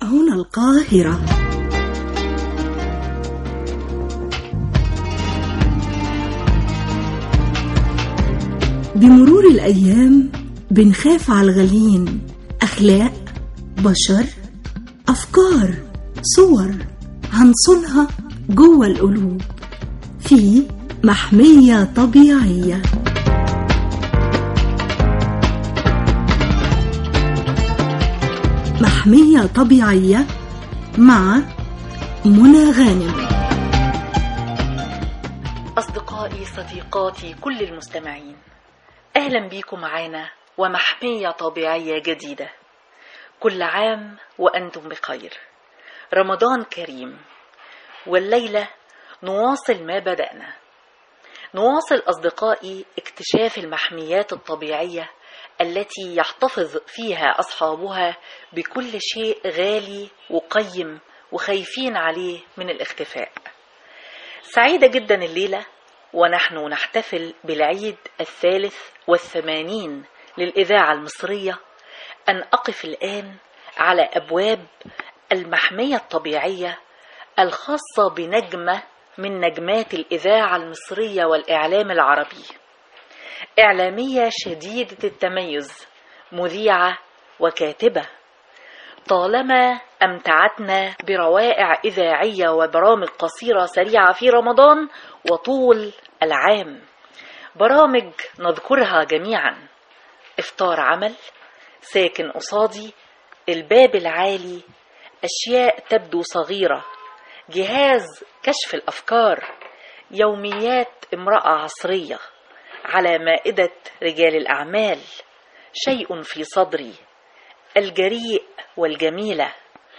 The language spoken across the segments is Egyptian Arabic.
هنا القاهرة بمرور الأيام بنخاف على الغاليين أخلاق بشر أفكار صور هنصونها جوه القلوب في محمية طبيعية محمية طبيعية مع منى غانم أصدقائي صديقاتي كل المستمعين أهلا بيكم معانا ومحمية طبيعية جديدة كل عام وأنتم بخير رمضان كريم والليلة نواصل ما بدأنا نواصل أصدقائي اكتشاف المحميات الطبيعية التي يحتفظ فيها أصحابها بكل شيء غالي وقيم وخايفين عليه من الاختفاء سعيدة جدا الليلة ونحن نحتفل بالعيد الثالث والثمانين للإذاعة المصرية أن أقف الآن على أبواب المحمية الطبيعية الخاصة بنجمة من نجمات الإذاعة المصرية والإعلام العربي إعلامية شديدة التميز مذيعة وكاتبة طالما أمتعتنا بروائع إذاعية وبرامج قصيرة سريعة في رمضان وطول العام برامج نذكرها جميعا إفطار عمل ساكن قصادي الباب العالي أشياء تبدو صغيرة جهاز كشف الأفكار يوميات امرأة عصرية على مائدة رجال الأعمال شيء في صدري الجريء والجميلة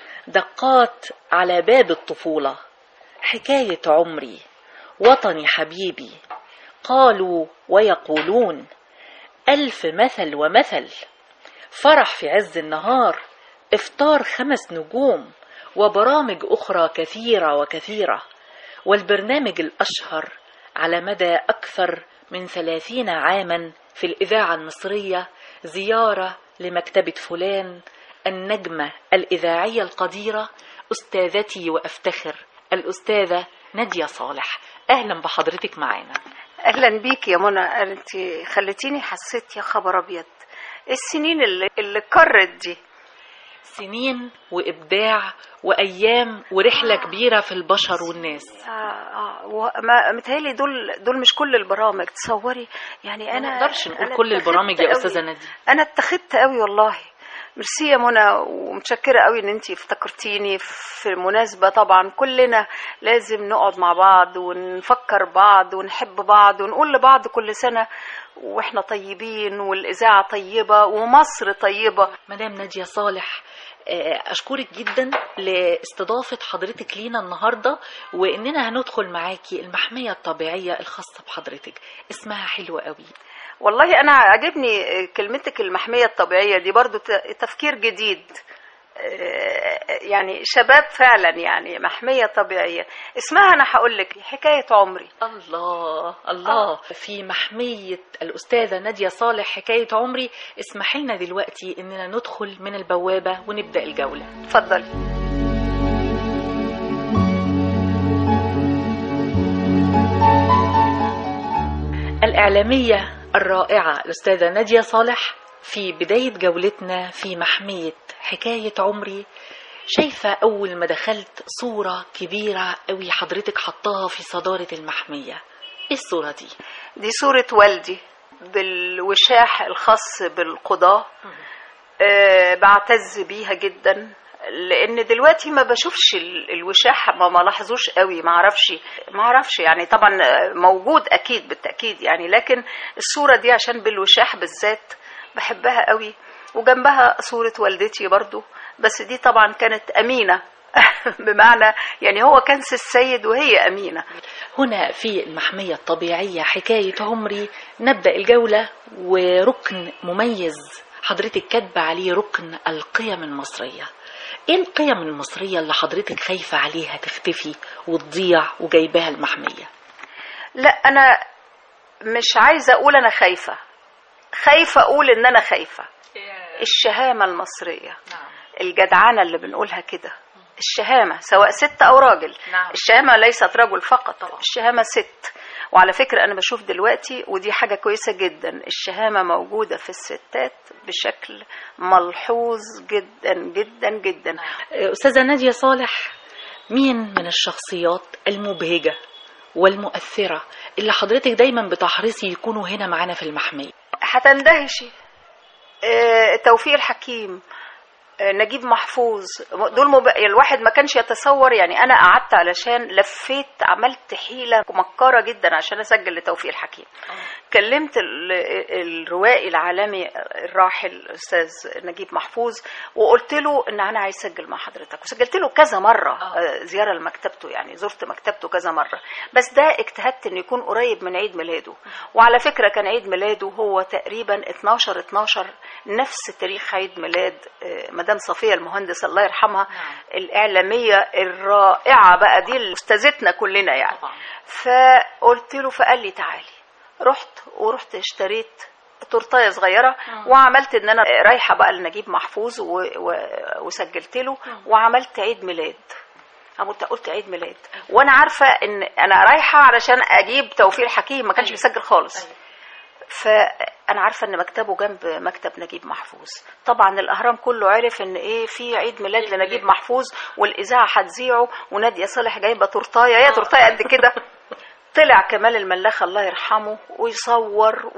دقات على باب الطفولة حكاية عمري وطني حبيبي قالوا ويقولون ألف مثل ومثل فرح في عز النهار إفطار خمس نجوم وبرامج أخرى كثيرة وكثيرة والبرنامج الأشهر على مدى أكثر من ثلاثين عاما في الإذاعة المصرية زيارة لمكتبة فلان النجمة الإذاعية القديرة أستاذتي وأفتخر الأستاذة نادية صالح أهلا بحضرتك معانا اهلا بيك يا منى انت خليتيني حسيت يا خبر ابيض السنين اللي, اللي كرت دي سنين وإبداع وأيام ورحلة كبيرة في البشر والناس آه آه وما متهيألي دول دول مش كل البرامج تصوري يعني ما انا نقدرش نقول أنا كل اتخذت البرامج يا قوي. أستاذة نادية انا اتخذت قوي والله ميرسي يا منى ومتشكره قوي ان انت افتكرتيني في المناسبه طبعا كلنا لازم نقعد مع بعض ونفكر بعض ونحب بعض ونقول لبعض كل سنه واحنا طيبين والاذاعه طيبه ومصر طيبه مدام نادية صالح آه، أشكرك جدا لاستضافة حضرتك لينا النهاردة وإننا هندخل معاكي المحمية الطبيعية الخاصة بحضرتك اسمها حلو قوي والله انا عجبني كلمتك المحميه الطبيعيه دي برضو ت- تفكير جديد آه، يعني شباب فعلا يعني محميه طبيعيه اسمها انا هقول لك حكايه عمري الله الله في محمية الأستاذة نادية صالح حكاية عمري اسمح لنا دلوقتي إننا ندخل من البوابة ونبدأ الجولة اتفضلي الإعلامية الرائعة الأستاذة نادية صالح في بداية جولتنا في محمية حكاية عمري شايفة أول ما دخلت صورة كبيرة أوي حضرتك حطاها في صدارة المحمية إيه الصورة دي؟ دي صورة والدي بالوشاح الخاص بالقضاة أه بعتز بيها جدا لان دلوقتي ما بشوفش ال- الوشاح ما ما لاحظوش قوي ما اعرفش ما اعرفش يعني طبعا موجود اكيد بالتاكيد يعني لكن الصوره دي عشان بالوشاح بالذات بحبها قوي وجنبها صوره والدتي برضو بس دي طبعا كانت امينه بمعنى يعني هو كنس السيد وهي امينه هنا في المحمية الطبيعية حكاية عمري نبدأ الجولة وركن مميز حضرتك كاتبة عليه ركن القيم المصرية ايه القيم المصرية اللي حضرتك خايفة عليها تختفي وتضيع وجايباها المحمية لا انا مش عايزه اقول انا خايفه خايفه اقول ان انا خايفه الشهامه المصريه الجدعنة اللي بنقولها كده الشهامة سواء ست أو راجل نعم. الشهامة ليست رجل فقط طبعا. الشهامة ست وعلى فكرة أنا بشوف دلوقتي ودي حاجة كويسة جدا الشهامة موجودة في الستات بشكل ملحوظ جدا جدا جدا أستاذة نادية صالح مين من الشخصيات المبهجة والمؤثرة اللي حضرتك دايما بتحرصي يكونوا هنا معانا في المحمية هتندهشي آه، توفيق الحكيم آه، نجيب محفوظ دول مب... الواحد ما كانش يتصور يعني انا قعدت علشان لفيت عملت حيله مكاره جدا عشان اسجل لتوفيق الحكيم كلمت ال... الروائي العالمي الراحل الاستاذ نجيب محفوظ وقلت له ان انا عايز اسجل مع حضرتك وسجلت له كذا مره آه. آه، زياره لمكتبته يعني زرت مكتبته كذا مره بس ده اجتهدت ان يكون قريب من عيد ميلاده وعلى فكره كان عيد ميلاده هو تقريبا 12 12 نفس تاريخ عيد ميلاد آه، مدام صفيه المهندس الله يرحمها نعم. الاعلاميه الرائعه بقى دي استاذتنا كلنا يعني طبعا فقلت له فقال لي تعالي رحت ورحت اشتريت تورتايه صغيره وعملت ان انا رايحه بقى لنجيب محفوظ و... و... وسجلت له وعملت عيد ميلاد قلت قلت عيد ميلاد وانا عارفه ان انا رايحه علشان اجيب توفيق الحكيم ما كانش أيوة. بيسجل خالص أيوة. فانا عارفه ان مكتبه جنب مكتب نجيب محفوظ طبعا الاهرام كله عرف ان ايه في عيد ميلاد عيد لنجيب ميلاد. محفوظ والاذاعه هتذيعه وناديه صالح جايبه تورتايه هي تورتايه قد كده طلع كمال الملاخ الله يرحمه ويصور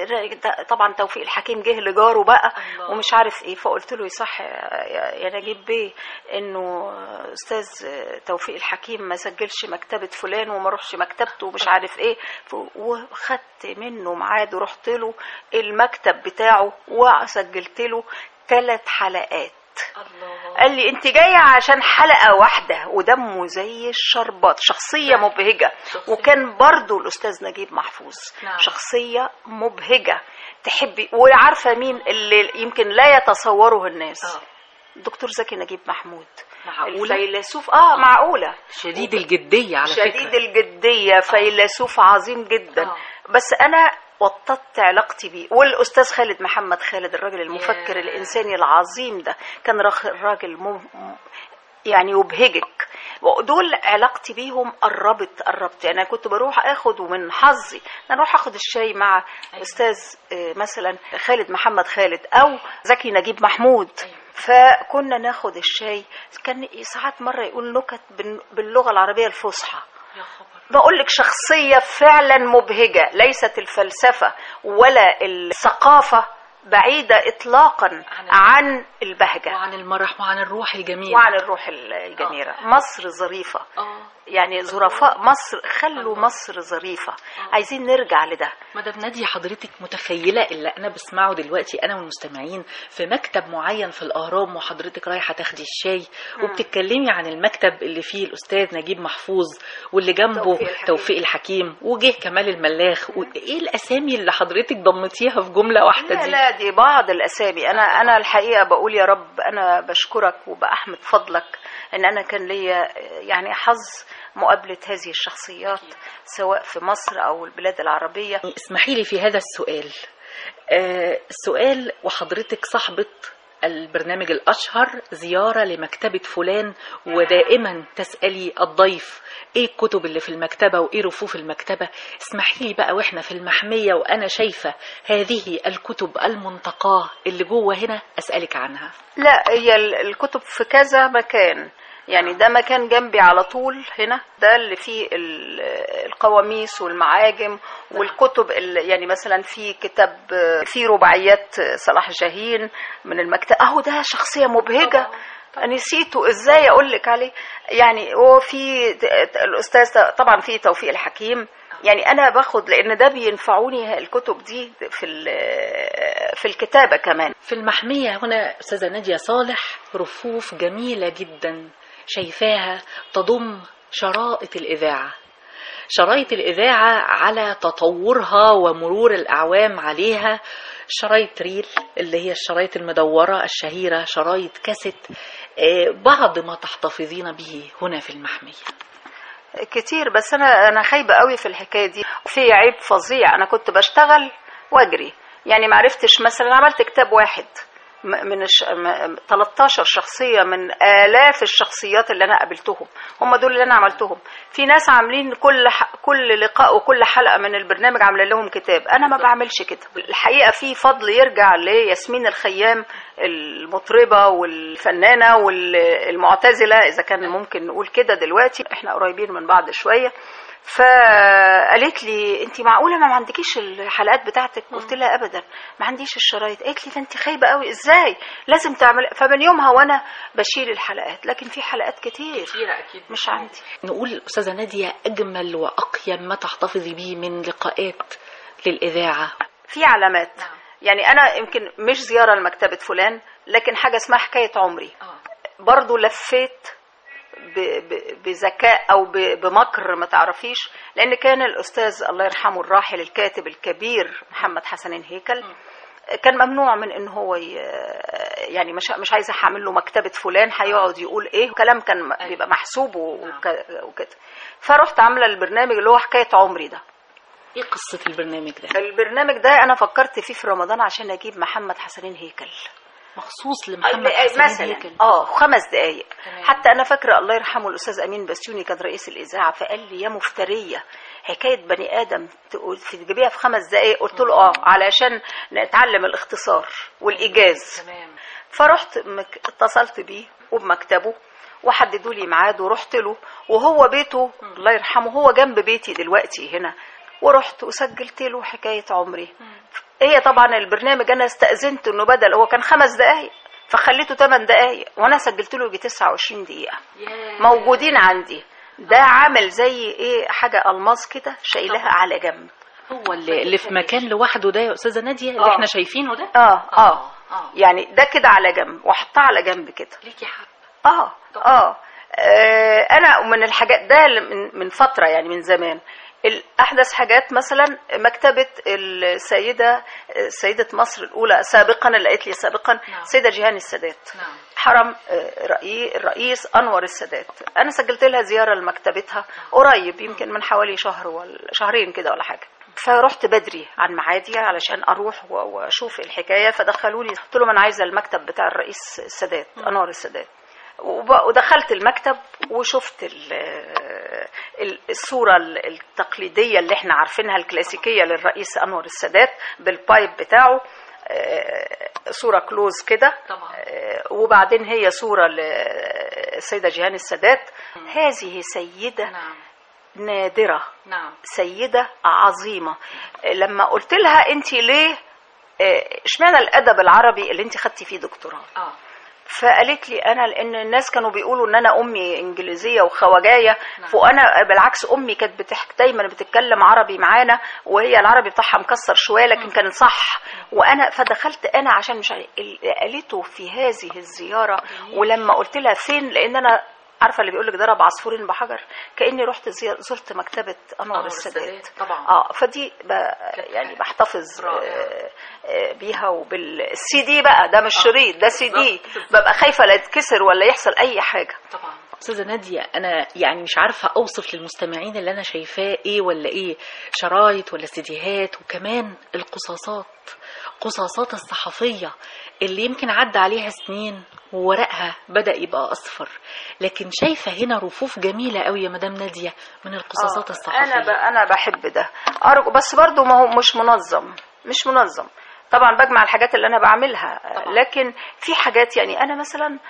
وطبعا توفيق الحكيم جه لجاره بقى الله. ومش عارف ايه فقلت له يصح يا يا نجيب بيه انه استاذ توفيق الحكيم ما سجلش مكتبه فلان وما روحش مكتبته ومش عارف ايه ف- وخدت منه ميعاد ورحت له المكتب بتاعه وسجلت له ثلاث حلقات الله قال لي انت جايه عشان حلقه واحده ودمه زي الشربات شخصيه نعم. مبهجه شخصية. وكان برضو الاستاذ نجيب محفوظ نعم. شخصيه مبهجه تحبي وعارفه مين اللي يمكن لا يتصوره الناس آه. الدكتور زكي نجيب محمود معقولة الفيلسوف اه معقوله شديد الجدية على شديد فكرة الجديه فيلسوف عظيم جدا آه. بس انا وطدت علاقتي بيه والاستاذ خالد محمد خالد الراجل المفكر ياه. الانساني العظيم ده كان راخ- راجل م... يعني يبهجك ودول علاقتي بيهم قربت قربت يعني انا كنت بروح اخد ومن حظي ان أنا اروح اخد الشاي مع أيوة. استاذ آه، مثلا خالد محمد خالد او زكي نجيب محمود أيوة. فكنا ناخد الشاي كان ساعات مره يقول نكت بال- باللغه العربيه الفصحى يا خبر بقول لك شخصية فعلا مبهجة ليست الفلسفة ولا الثقافة بعيدة إطلاقا عن- عن البهجة وعن المرح وعن الروح الجميلة وعن الروح الجميلة مصر ظريفة اه يعني ظرفاء مصر خلوا مصر ظريفة عايزين نرجع لده مدام نادية حضرتك متخيلة اللي أنا بسمعه دلوقتي أنا والمستمعين في مكتب معين في الأهرام وحضرتك رايحة تاخدي الشاي وبتتكلمي عن المكتب اللي فيه الأستاذ نجيب محفوظ واللي جنبه توفيق الحكيم. توفيق الحكيم وجه كمال الملاخ وإيه الأسامي اللي حضرتك ضمتيها في جملة واحدة لا دي لا دي بعض الاسامي انا انا الحقيقه بقول يا رب انا بشكرك وباحمد فضلك ان انا كان ليا يعني حظ مقابله هذه الشخصيات سواء في مصر او البلاد العربيه اسمحي لي في هذا السؤال آه السؤال وحضرتك صاحبة البرنامج الأشهر زيارة لمكتبة فلان ودائما تسألي الضيف ايه الكتب اللي في المكتبة وايه رفوف المكتبة اسمحي لي بقى واحنا في المحمية وانا شايفة هذه الكتب المنتقاة اللي جوه هنا اسألك عنها لا هي ال- الكتب في كذا مكان يعني ده مكان جنبي على طول هنا ده اللي فيه ال- القواميس والمعاجم والكتب اللي يعني مثلا في كتاب في رباعيات صلاح جاهين من المكتب اهو ده شخصيه مبهجه نسيته ازاي اقول لك عليه يعني هو في الاستاذ طبعا في توفيق الحكيم يعني انا باخد لان ده بينفعوني الكتب دي في ال- في الكتابه كمان في المحمية هنا أستاذة نادية صالح رفوف جميلة جدا شايفاها تضم شرائط الإذاعة شرايط الإذاعة على تطورها ومرور الأعوام عليها شرايط ريل اللي هي الشرايط المدورة الشهيرة شرايط كاسيت آه، بعض ما تحتفظين به هنا في المحمية كتير بس انا انا خايبه قوي في الحكايه دي في عيب فظيع انا كنت بشتغل واجري يعني ما عرفتش مثلا عملت كتاب واحد م- من الش... م- 13 شخصية من آلاف الشخصيات اللي أنا قابلتهم هم دول اللي أنا عملتهم في ناس عاملين كل ح... كل لقاء وكل حلقة من البرنامج عاملة لهم كتاب أنا ما بعملش كده الحقيقة في فضل يرجع لياسمين الخيام المطربة والفنانة والمعتزلة إذا كان ممكن نقول كده دلوقتي احنا قريبين من بعض شوية فقالت لي انت معقوله ما عندكيش الحلقات بتاعتك قلت لها ابدا ما عنديش الشرايط قالت لي ده انت خايبه قوي ازاي لازم تعمل فمن يومها وانا بشيل الحلقات لكن في حلقات كتير اكيد مش عندي نقول استاذه ناديه اجمل واقيم ما تحتفظي به من لقاءات للاذاعه في علامات نعم. يعني انا يمكن مش زياره لمكتبه فلان لكن حاجه اسمها حكايه عمري اه برضو لفيت ب- ب- بذكاء او ب- بمكر ما تعرفيش لان كان الاستاذ الله يرحمه الراحل الكاتب الكبير محمد حسنين هيكل كان ممنوع من ان هو ي- يعني مش مش عايزه هعمل له مكتبه فلان هيقعد يقول ايه كلام كان م- بيبقى محسوب وك- وكده فرحت عامله البرنامج اللي هو حكايه عمري ده ايه قصه البرنامج ده البرنامج ده انا فكرت فيه في رمضان عشان اجيب محمد حسنين هيكل مخصوص لمحمد ال- حسن مثلا هيكل اه خمس دقايق تمام. حتى انا فاكره الله يرحمه الاستاذ امين بسيوني كان رئيس الاذاعه فقال لي يا مفتريه حكايه بني ادم تقول في تجيبيها في خمس دقايق قلت له اه علشان نتعلم الاختصار والايجاز تمام فرحت مك... اتصلت بيه وبمكتبه وحددوا لي ميعاد ورحت له وهو بيته الله يرحمه هو جنب بيتي دلوقتي هنا ورحت وسجلت له حكايه عمري هي طبعا البرنامج انا استاذنت انه بدل هو كان خمس دقائق فخليته 8 دقائق وانا سجلت له يجي 29 دقيقه موجودين عندي ده عامل زي ايه حاجه الماس كده شايلها على جنب هو اللي, اللي في مكان لوحده ده يا استاذه ناديه اللي آه. احنا شايفينه ده اه اه اه يعني ده كده على جنب واحطها على جنب كده ليكي حق اه اه آه، انا من الحاجات ده من من فتره يعني من زمان الاحدث حاجات مثلا مكتبه السيده سيده مصر الاولى سابقا اللي قالت لي سابقا نعم. السيده جيهان السادات نعم حرم آه، رئي- الرئيس انور السادات انا سجلت لها زياره لمكتبتها قريب يمكن من حوالي شهر ولا شهرين كده ولا حاجه فرحت بدري عن معادي علشان اروح و- واشوف الحكايه فدخلوني قلت لهم انا عايزه المكتب بتاع الرئيس السادات انور السادات وب- ودخلت المكتب وشفت ال- ال- الصورة ال- التقليدية اللي احنا عارفينها الكلاسيكية للرئيس أنور السادات بالبايب بتاعه آه، صورة كلوز كده طبعا. آه، وبعدين هي صورة للسيدة جيهان السادات هذه سيدة نعم نادرة نعم سيدة عظيمة لما قلت لها انت ليه آه، اشمعنى الادب العربي اللي انت خدتي فيه دكتوراه اه فقالت لي انا لان الناس كانوا بيقولوا ان انا امي انجليزيه وخواجايه نعم. وانا بالعكس امي كانت بتحكي دايما بتتكلم عربي معانا وهي العربي بتاعها مكسر شويه لكن كان صح وانا فدخلت انا عشان مش عارف- اللي قالته في هذه الزياره ولما قلت لها فين لان انا عارفه اللي بيقول لك ضرب عصفورين بحجر كاني رحت زي- زرت مكتبه انور أنور السادات السادات، طبعا. اه فدي ب... يعني بحتفظ رائع. آه، آه، بيها وبالسي دي بقى ده مش شريط ده سي دي بالظبط. ببقى خايفه لا يتكسر ولا يحصل اي حاجه طبعا استاذه ناديه انا يعني مش عارفه اوصف للمستمعين اللي انا شايفاه ايه ولا ايه شرايط ولا سيديهات وكمان القصاصات قصاصات الصحفيه اللي يمكن عدى عليها سنين وورقها بدا يبقى اصفر لكن شايفه هنا رفوف جميله قوي يا مدام ناديه من القصاصات آه، الصحفيه انا ب... انا بحب ده أرجو بس برضو ما هو مش منظم مش منظم طبعا بجمع الحاجات اللي انا بعملها طبعا. لكن في حاجات يعني انا مثلا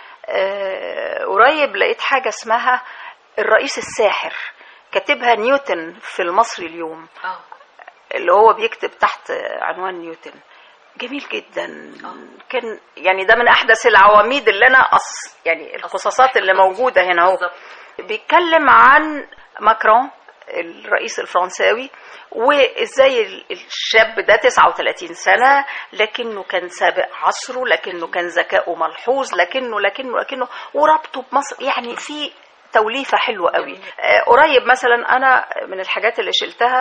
آه، قريب لقيت حاجه اسمها الرئيس الساحر كاتبها نيوتن في المصري اليوم اه اللي هو بيكتب تحت عنوان نيوتن جميل جدا كان يعني ده من احدث العواميد اللي انا أص يعني القصاصات اللي موجوده هنا اهو بالظبط. بيتكلم عن ماكرون الرئيس الفرنساوي وازاي ال- الشاب ده 39 سنه لكنه كان سابق عصره لكنه كان ذكاؤه ملحوظ لكنه لكنه لكنه وربطه بمصر يعني في توليفه حلوه قوي آه، قريب مثلا انا من الحاجات اللي شلتها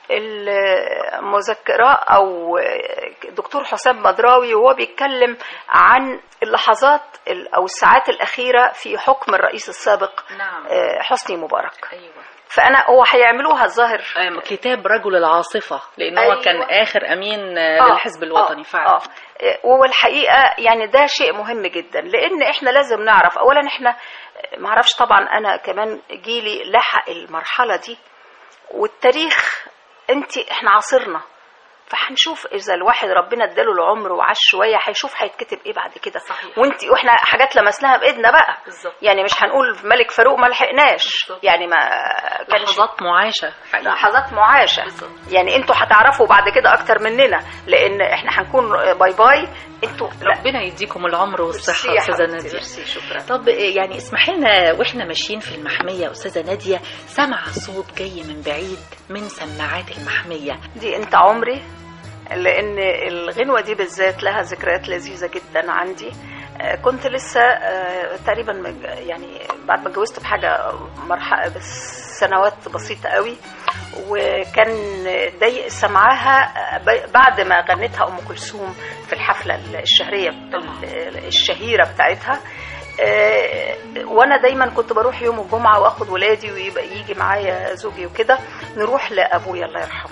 المذكرة أو دكتور حسام مدراوي وهو بيتكلم عن اللحظات ال- أو الساعات الأخيرة في حكم الرئيس السابق نعم. آه، حسني مبارك ايوه فأنا هو هيعملوها الظاهر أم، كتاب رجل العاصفة لأن هو أيوة. كان آخر أمين آه، آه، للحزب الوطني آه، فعلا آه. آه، والحقيقه يعني ده شيء مهم جدا لان احنا لازم نعرف اولا احنا ما اعرفش طبعا انا كمان جيلي لحق المرحله دي والتاريخ انت احنا عاصرنا فهنشوف اذا الواحد ربنا اداله العمر وعاش شويه هيشوف هيتكتب ايه بعد كده صحيح. وانت واحنا حاجات لمسناها بايدنا بقى بالظبط. يعني مش هنقول ملك فاروق ما لحقناش بالظبط. يعني ما كانش لحظات معاشة حقيقة لحظات معاشه بالظبط. يعني انتوا هتعرفوا بعد كده اكتر مننا لان احنا هنكون باي باي انتوا لا ربنا يديكم العمر والصحة ميرسي يا أستاذة حبيبتي، نادية ميرسي، شكرا طب يعني اسمحي لنا واحنا ماشيين في المحمية أستاذة نادية سمع صوت جاي من بعيد من سماعات المحمية دي انت عمري لان الغنوه دي بالذات لها ذكريات لذيذه جدا عندي آه، كنت لسه آه، تقريبا مج- يعني بعد ما اتجوزت بحاجه مرحله بس سنوات بسيطه قوي وكان ضيق سمعها آه، ب- بعد ما غنتها ام كلثوم في الحفله الشهريه ال- الشهيره بتاعتها آه، وانا دايما كنت بروح يوم الجمعه واخد ولادي ويبقى يجي معايا زوجي وكده نروح لابويا الله يرحمه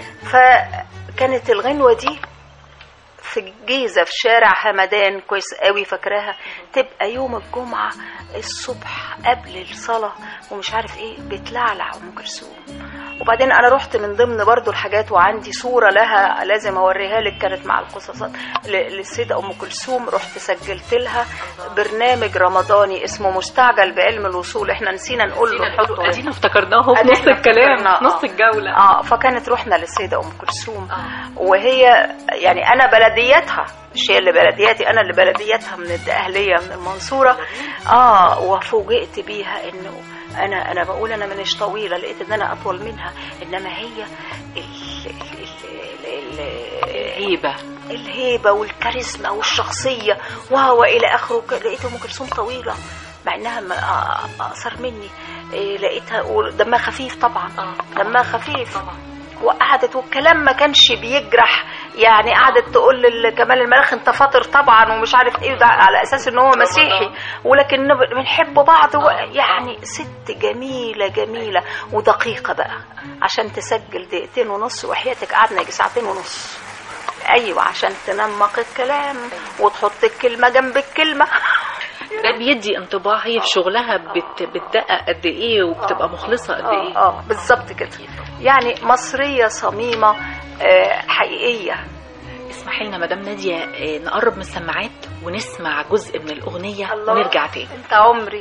فكانت الغنوه دي في الجيزة في شارع همدان كويس قوي فاكراها تبقى يوم الجمعة الصبح قبل الصلاة ومش عارف ايه بتلعلع ام كلثوم وبعدين انا رحت من ضمن برضو الحاجات وعندي صورة لها لازم اوريها لك كانت مع القصصات ل- للسيدة ام كلثوم رحت سجلت لها برنامج رمضاني اسمه مستعجل بعلم الوصول احنا نسينا نقول له نحطه هنا. ادينا افتكرناه في أدينا نص الكلام افتكرناه، نص آه. الجولة اه فكانت رحنا للسيدة ام كلثوم آه. وهي يعني انا بلدياتها مش هي اللي بلدياتي انا اللي بلدياتها من الدقهليه من المنصوره اه وفوجئت بيها انه انا انا بقول انا مانيش طويله لقيت ان انا اطول منها انما هي ال ال ال ال الهيبة الهيبه والكاريزما والشخصيه وهو الى اخره ك- لقيت ام كلثوم طويله مع انها م- آه، اقصر مني إيه لقيتها ودمها خفيف طبعا آه. دمها خفيف طبعا وقعدت والكلام ما كانش بيجرح يعني قعدت تقول لكمال الملك انت فاطر طبعا ومش عارف ايه وده على اساس ان هو مسيحي ولكن نب- بنحب بعض و- يعني ست جميله جميله ودقيقه بقى عشان تسجل دقيقتين ونص وحياتك قعدنا يجي ساعتين ونص ايوه عشان تنمق الكلام وتحط الكلمه جنب الكلمه ده بيدي انطباع هي في شغلها بت... بتدقق قد ايه وبتبقى مخلصة قد اه ايه اه بالظبط كده يعني مصريه صميمه آه، حقيقيه اسمحي لنا مدام نادية آه، نقرب من السماعات ونسمع جزء من الأغنية الله. ونرجع تاني انت عمري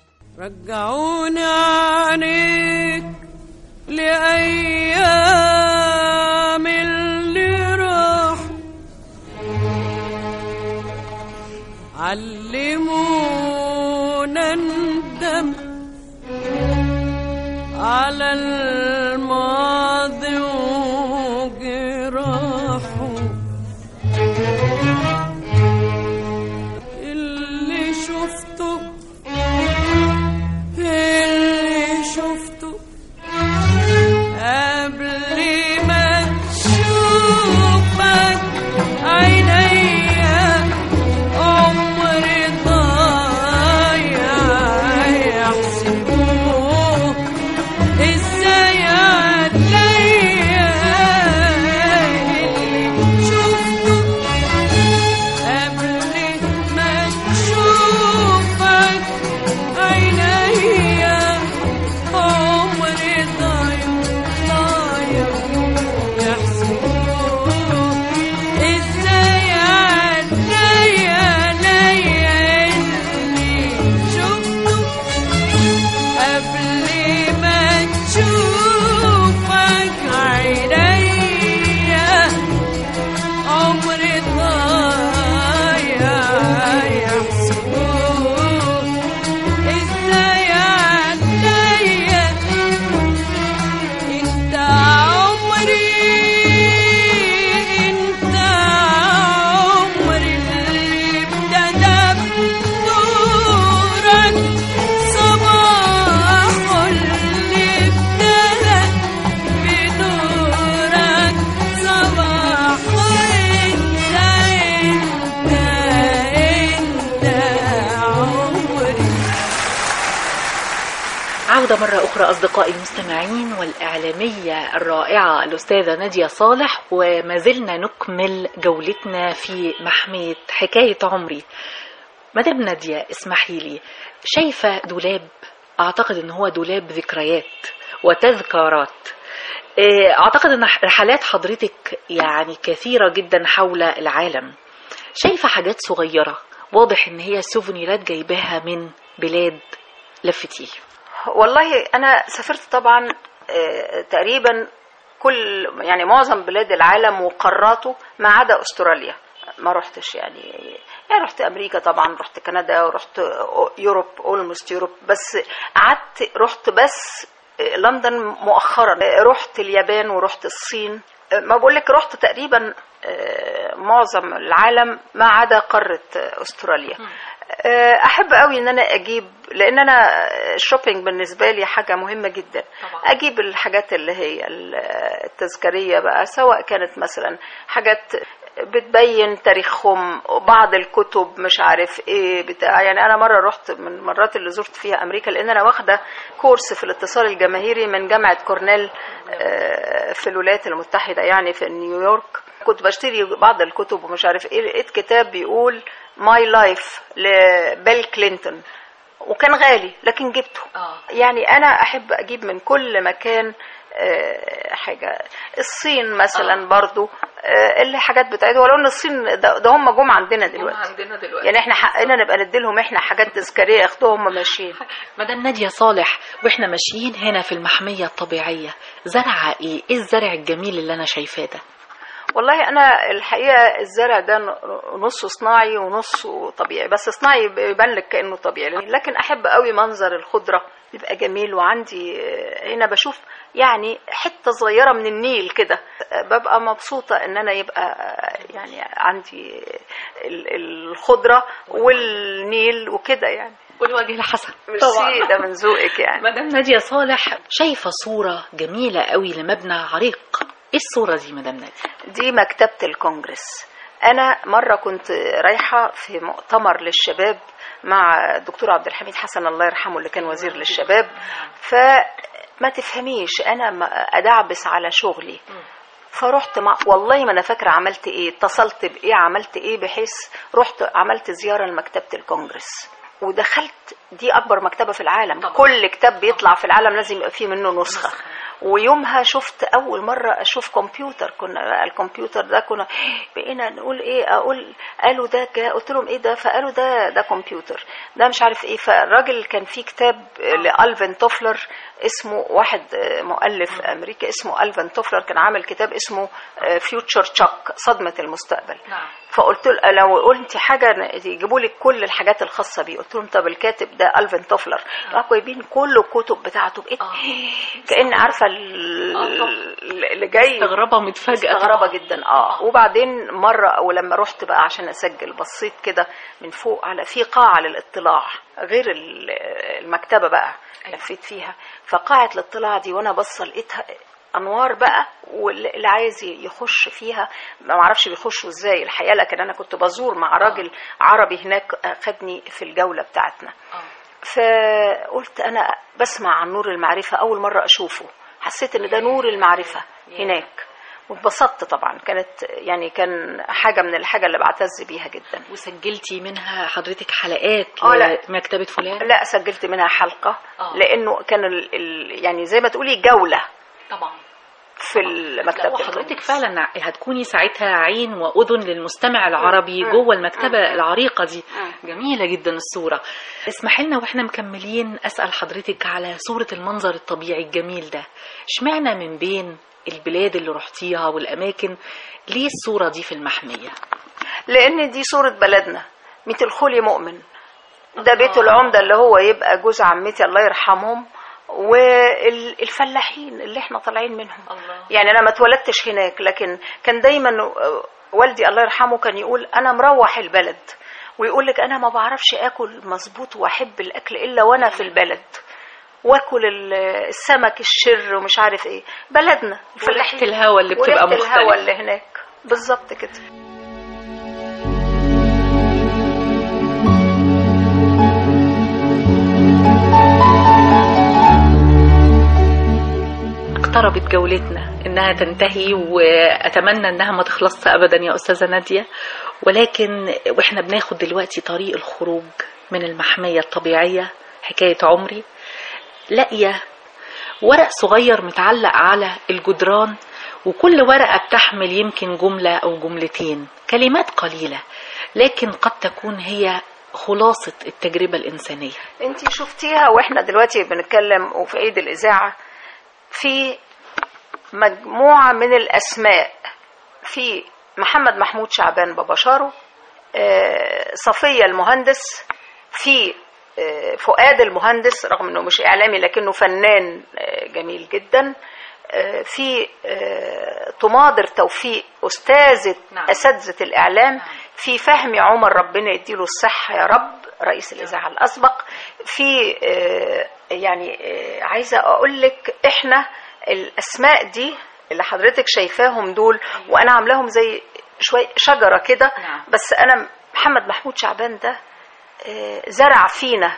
رجعوني عنيك لأيام اللي راح علمونا ندم على الماضي وجراحه اللي شفته اللي شفته قبل ما تشوفك عينيا عمري ضايع يحسبوه ازاي العودة مرة أخرى أصدقائي المستمعين والإعلامية الرائعة الأستاذة نادية صالح وما زلنا نكمل جولتنا في محمية حكاية عمري مدام نادية اسمحي لي شايفة دولاب أعتقد أن هو دولاب ذكريات وتذكارات إيه، أعتقد أن رحلات حضرتك يعني كثيرة جدا حول العالم شايفة حاجات صغيرة واضح أن هي سوفونيرات جايباها من بلاد لفتيه والله انا سافرت طبعا آه، تقريبا كل يعني معظم بلاد العالم وقاراته ما عدا استراليا ما رحتش يعني يعني رحت امريكا طبعا رحت كندا ورحت يوروب اولموست يوروب بس قعدت رحت بس لندن مؤخرا رحت اليابان ورحت الصين ما بقول لك رحت تقريبا آه، معظم العالم ما عدا قاره استراليا آه، احب قوي ان انا اجيب لان انا الشوبينج بالنسبه لي حاجه مهمه جدا طبعا. اجيب الحاجات اللي هي التذكاريه بقى سواء كانت مثلا حاجات بتبين تاريخهم بعض الكتب مش عارف ايه بتاع يعني انا مره رحت من المرات اللي زرت فيها امريكا لان انا واخده كورس في الاتصال الجماهيري من جامعه كورنيل آه، في الولايات المتحده يعني في نيويورك كنت بشتري بعض الكتب ومش عارف ايه لقيت كتاب بيقول ماي لايف لبيل كلينتون وكان غالي لكن جبته آه. يعني انا احب اجيب من كل مكان آه، حاجه الصين مثلا آه. برضو آه، اللي حاجات بتاعتها ولو ان الصين ده, ده هم جم عندنا دلوقتي عندنا دلوقتي يعني احنا حقنا نبقى نديلهم احنا حاجات تذكاريه ياخدوها هم ماشيين مدام نادية صالح واحنا ماشيين هنا في المحمية الطبيعية زرعة ايه؟ ايه الزرع الجميل اللي انا شايفاه ده؟ والله انا الحقيقه الزرع ده نصه صناعي ونصه طبيعي بس صناعي بيبان لك كانه طبيعي لكن احب قوي منظر الخضره بيبقى جميل وعندي هنا بشوف يعني حته صغيره من النيل كده ببقى مبسوطه ان انا يبقى يعني عندي ال- الخضره والنيل وكده يعني والوجه الحسن ميرسي ده من ذوقك يعني مدام نادية صالح شايفة صورة جميلة قوي لمبنى عريق ايه الصورة دي مدام نادية؟ دي مكتبة الكونجرس أنا مرة كنت رايحة في مؤتمر للشباب مع الدكتور عبد الحميد حسن الله يرحمه اللي كان وزير للشباب فما تفهميش أنا ما أدعبس على شغلي فرحت مع والله ما انا فاكره عملت ايه اتصلت بايه عملت ايه بحيث رحت عملت زياره لمكتبه الكونجرس ودخلت دي اكبر مكتبه في العالم طبعا. كل كتاب بيطلع في العالم لازم يبقى فيه منه نسخه ويومها شفت اول مره اشوف كمبيوتر كنا بقى الكمبيوتر ده كنا بقينا نقول ايه اقول قالوا ده جا- قلت لهم ايه ده فقالوا ده ده كمبيوتر ده مش عارف ايه فالراجل كان في كتاب لالفين توفلر اسمه واحد آه، مؤلف امريكي اسمه الفين توفلر كان عامل كتاب اسمه فيوتشر تشاك صدمه المستقبل نعم فقلت له لو قلت حاجه يجيبوا لي كل الحاجات الخاصه بيه قلت لهم طب الكاتب ده الفين توفلر راحوا جايبين كل الكتب بتاعته بقيت آه. كان عارفه ال- آه طبعا. اللي جاي مستغربة متفاجئة مستغربه طبعاً. جدا اه وبعدين مره ولما رحت بقى عشان اسجل بصيت كده من فوق على في قاعه للاطلاع غير ال- المكتبه بقى أيوة. لفيت فيها فقاعه الاطلاع دي وانا بصه لقيتها انوار بقى واللي عايز يخش فيها ما اعرفش بيخشوا ازاي الحقيقه لكن انا كنت بزور مع راجل عربي هناك خدني في الجوله بتاعتنا آه. فقلت انا بسمع عن نور المعرفه اول مره اشوفه حسيت ان ده نور المعرفه هناك واتبسطت طبعا كانت يعني كان حاجه من الحاجه اللي بعتز بيها جدا وسجلتي منها حضرتك حلقات آه، لا. لمكتبة فلان لا سجلت منها حلقه آه. لانه كان ال ال يعني زي ما تقولي جوله طبعا في لا المكتبه وحضرتك فعلا هتكوني ساعتها عين واذن للمستمع العربي مم. جوه المكتبه مم. العريقه دي مم. جميله جدا الصوره اسمح لنا واحنا مكملين اسال حضرتك على صوره المنظر الطبيعي الجميل ده اشمعنى من بين البلاد اللي رحتيها والاماكن ليه الصوره دي في المحميه لان دي صوره بلدنا ميت الخولي مؤمن ده بيت الله. العمده اللي هو يبقى جوز عمتي الله يرحمهم والفلاحين اللي احنا طالعين منهم الله. يعني انا ما اتولدتش هناك لكن كان دايما آه، والدي الله يرحمه كان يقول انا مروح البلد ويقول لك انا ما بعرفش اكل مظبوط واحب الاكل الا وانا في البلد واكل ال- السمك الشر ومش عارف ايه بلدنا وريحه الهواء اللي بتبقى وريحة الهواء مختلفه اللي هناك بالظبط كده اقتربت جولتنا انها تنتهي واتمنى انها ما تخلصش ابدا يا استاذه ناديه ولكن واحنا بناخد دلوقتي طريق الخروج من المحميه الطبيعيه حكايه عمري لاقيه ورق صغير متعلق على الجدران وكل ورقه بتحمل يمكن جمله او جملتين كلمات قليله لكن قد تكون هي خلاصه التجربه الانسانيه انت شفتيها واحنا دلوقتي بنتكلم وفي عيد الاذاعه في مجموعه من الاسماء في محمد محمود شعبان بابا شارو آه، صفيه المهندس في آه، فؤاد المهندس رغم انه مش اعلامي لكنه فنان آه، جميل جدا آه، في آه، طماطر توفيق استاذه نعم. اساتذه الاعلام في فهمي عمر ربنا يديله الصحه يا رب رئيس الاذاعه الاسبق في آه، يعني آه، عايزه اقول لك احنا الاسماء دي اللي حضرتك شايفاهم دول وانا عاملاهم زي شويه شجره كده نعم. بس انا محمد محمود شعبان ده آه، زرع فينا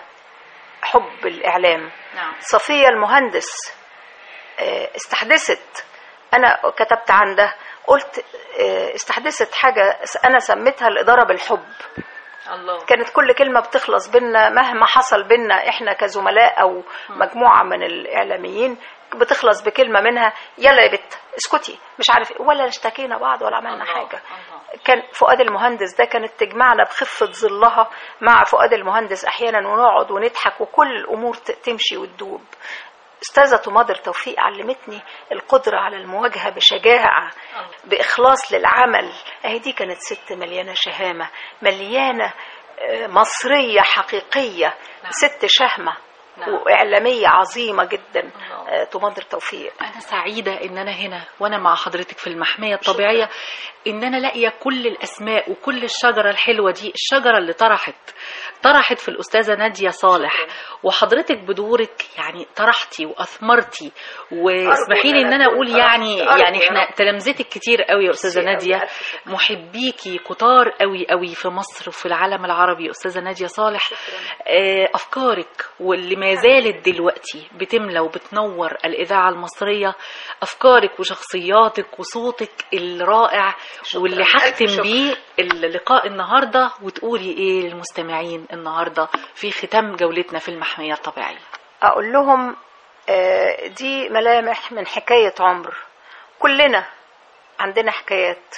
حب الاعلام نعم صفيه المهندس آه، استحدثت انا كتبت عن ده قلت آه، استحدثت حاجه انا سميتها الاداره بالحب الله كانت كل كلمه بتخلص بينا مهما حصل بينا احنا كزملاء او مجموعه من الاعلاميين بتخلص بكلمه منها يلا يا بت اسكتي مش عارف إيه، ولا اشتكينا بعض ولا عملنا الله، حاجه الله. كان فؤاد المهندس ده كانت تجمعنا بخفة ظلها مع فؤاد المهندس أحيانا ونقعد ونضحك وكل الأمور ت- تمشي وتدوب أستاذة مادر توفيق علمتني القدرة على المواجهة بشجاعة بإخلاص للعمل أهي دي كانت ست مليانة شهامة مليانة آه، مصرية حقيقية نعم. ست شهمة نعم. وإعلامية عظيمة جدا الله. آه، تماضر توفيق أنا سعيدة إن أنا هنا وأنا مع حضرتك في المحمية الطبيعية إن أنا لاقية كل الأسماء وكل الشجرة الحلوة دي الشجرة اللي طرحت طرحت في الأستاذة نادية صالح وحضرتك بدورك يعني طرحتي وأثمرتي واسمحي لي إن أنا أقول يعني أرجو يعني يا إحنا رب. تلامذتك كتير قوي يا أستاذة ميرسي أوي، نادية ألف شكر. محبيكي كتار قوي قوي في مصر وفي العالم العربي أستاذة نادية صالح آه، أفكارك واللي ما زالت دلوقتي بتملى وبتنور الإذاعة المصرية أفكارك وشخصياتك وصوتك الرائع شكراً. واللي ألف هختم شكر. بيه اللقاء النهاردة وتقولي إيه للمستمعين النهاردة في ختام جولتنا في المحمية الطبيعية اقول لهم آه، دي ملامح من حكايه عمر كلنا عندنا حكايات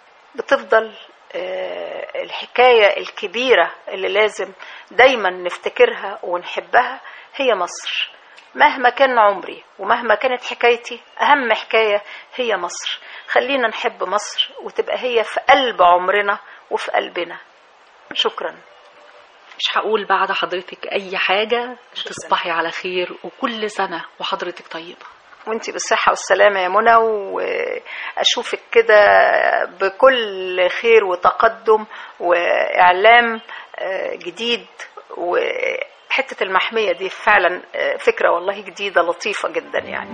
بتفضل آه، الحكايه الكبيره اللي لازم دايما نفتكرها ونحبها هي مصر مهما كان عمري ومهما كانت حكايتي اهم حكايه هي مصر خلينا نحب مصر وتبقى هي في قلب عمرنا وفي قلبنا شكرا مش هقول بعد حضرتك أي حاجة تصبحي على خير وكل سنة وحضرتك طيبة وانتي بالصحة والسلامة يا منى وأشوفك كده بكل خير وتقدم وإعلام آه، جديد وحتة المحمية دي فعلا آه، فكرة والله جديدة لطيفة جدا يعني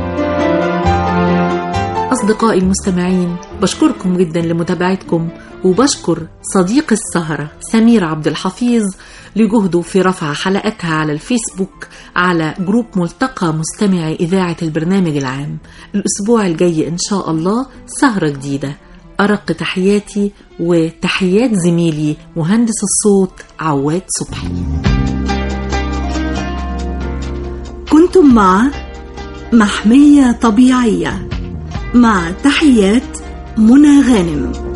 أصدقائي المستمعين بشكركم جدا لمتابعتكم وبشكر صديق السهرة سمير عبد الحفيظ لجهده في رفع حلقتها على الفيسبوك على جروب ملتقى مستمعي إذاعة البرنامج العام الأسبوع الجاي إن شاء الله سهرة جديدة أرق تحياتي وتحيات زميلي مهندس الصوت عواد صبحي كنتم مع محمية طبيعية مع تحيات منى غانم